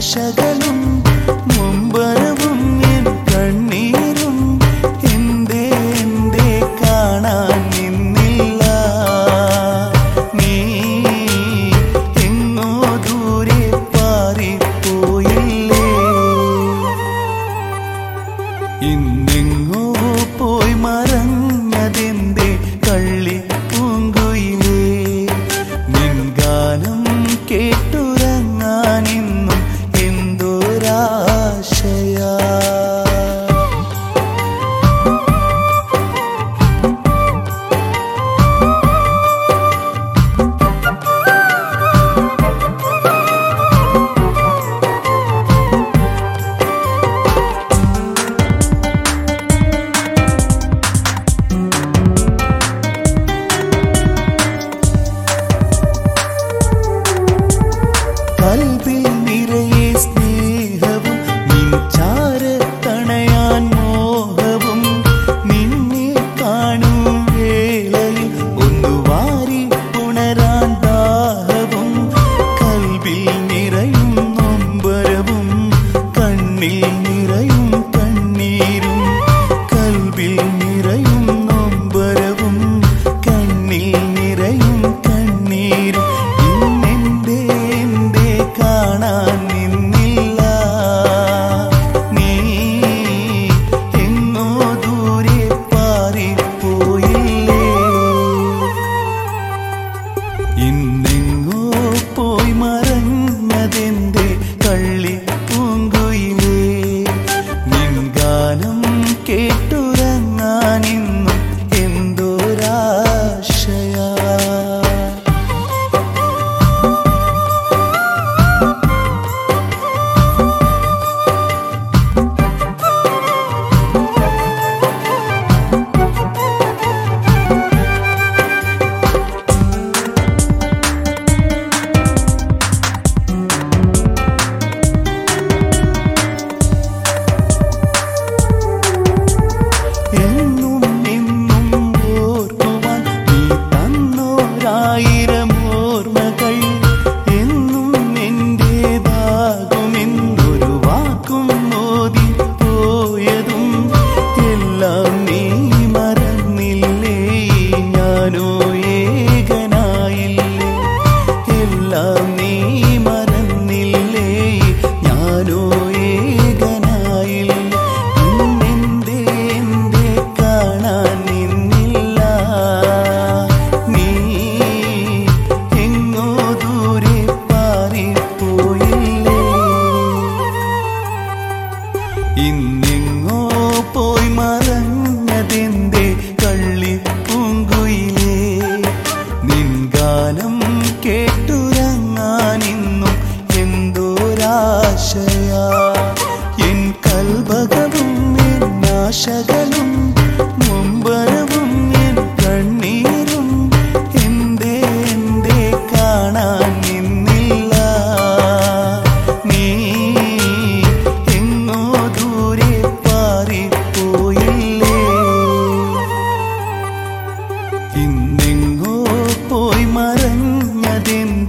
ആശകളും മുമ്പരവും എൻ കണ്ണീരും എന്തേ എന്തേ കാണാൻ നിന്നില്ല നീ എങ്ങോ ദൂരെ പാറിപ്പോയില്ലേ ഇന്നെങ്ങോ പോയി മറഞ്ഞതെന്തേ കള്ളി പൂങ്കുയിലേ നിൻഗാനം കേട്ടുറങ്ങാനിന്നും എന്തോരാശയാ കൽവിൽ നിറയെ സ്നേഹവും നിൻ ചാരത്തണയാൻ മോഹവും നിന്നെ കാണും വേളയിൽ ഒന്ന് വാരി ഉണരാൻ ദാഹവും കൽവിൽ നിറയും നൊമ്പരവും കണ്ണിൽ നിറയും കണ്ണീരും കൽവിൽ നിറയും നൊമ്പരവും കണ്ണിൽ നിറയും കണ്ണീരും ഇന്നെന്തേ എന്തേ കാണാൻ നിന്നില്ല നീ എങ്ങോ ദൂരെ പാറിപ്പോയില്ലേ ഇന്നെങ്ങോ പോയി മറഞ്ഞതെന്തേ കള്ളി പൂങ്കുയിലേ നിൻഗാനം കേട്ടുറങ്ങാനിന്നും എന്തോരാശയാ എന്നും എന്നും ഓർക്കുവാൻ നീ തന്നോരായിരം ഓർമ്മകൾ എന്നും എന്റേതാകുമെന്നൊരു വാക്കും മോതി പോയതും എല്ലാം നീ മറന്നില്ലേ ഞാനോ ഏകനായില്ലേ എല്ലാം നീ മറന്നില്ലേ ഞാനോ ഏകനായില്ലേ ഇന്നെന്തേ എന്തേ കാണാൻ നിന്നില്ല നീ എങ്ങോ ദൂരെ പാറിപ്പോയില്ലേ ഇന്നെങ്ങോ പോയി മറഞ്ഞതെന്തേ കള്ളി പൂങ്കുയിലേ നിൻഗാനം കേട്ടുറങ്ങാനിന്നും എന്തോരാശയാ എൻ കൽഭകവും എൻ ആശകളും മുമ്പരവും എൻ കണ്ണീരും എന്തേ എന്തേ കാണാൻ നിന്നില്ല നീ എങ്ങോ ദൂരെ പാറിപ്പോയില്ലേ ഇന്നെങ്ങോ പോയി മറഞ്ഞതെന്തേ